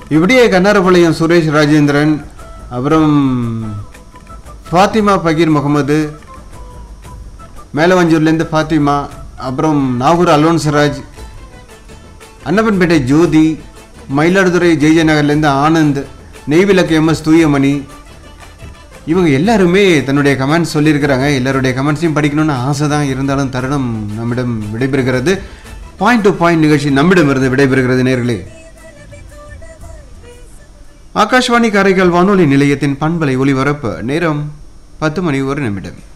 இப்படியே கண்ணாரபாளையம் சுரேஷ் ராஜேந்திரன் அப்புறம் ஃபாத்திமா பகீர் முகமது மேலவஞ்சூர்லேருந்து ஃபாத்திமா அப்புறம் நாகூர் அலோன்சராஜ் அன்னப்பன்பேட்டை ஜோதி மயிலாடுதுறை ஜெய்ஜய நகர்லேருந்து ஆனந்த் நெய்விளக்கு எம்எஸ் தூயமணி இவங்க எல்லாருமே தன்னுடைய கமெண்ட்ஸ் சொல்லியிருக்கிறாங்க எல்லாருடைய கமெண்ட்ஸையும் படிக்கணும்னு ஆசை தான் இருந்தாலும் தருணம் நம்மிடம் விடைபெறுகிறது பாயிண்ட் டு பாயிண்ட் நிகழ்ச்சி நம்மிடமிருந்து விடைபெறுகிறது நேர்களே ஆகாஷ்வாணி காரைக்கால் வானொலி நிலையத்தின் பண்பலை ஒலிபரப்பு நேரம் பத்து மணி ஒரு நிமிடம்